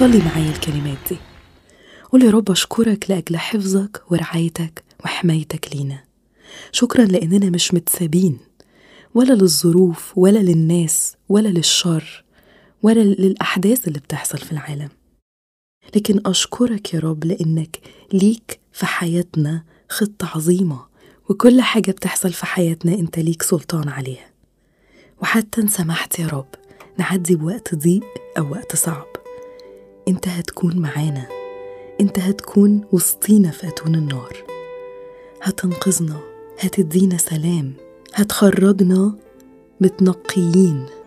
صلي معايا الكلمات دي قول يا رب أشكرك لأجل حفظك ورعايتك وحمايتك لينا شكرا لأننا مش متسابين ولا للظروف ولا للناس ولا للشر ولا للأحداث اللي بتحصل في العالم لكن أشكرك يا رب لأنك ليك في حياتنا خطة عظيمة وكل حاجة بتحصل في حياتنا أنت ليك سلطان عليها وحتى إن سمحت يا رب نعدي بوقت ضيق أو وقت صعب أنت هتكون معانا أنت هتكون وسطينا في أتون النار هتنقذنا هتدينا سلام هتخرجنا متنقيين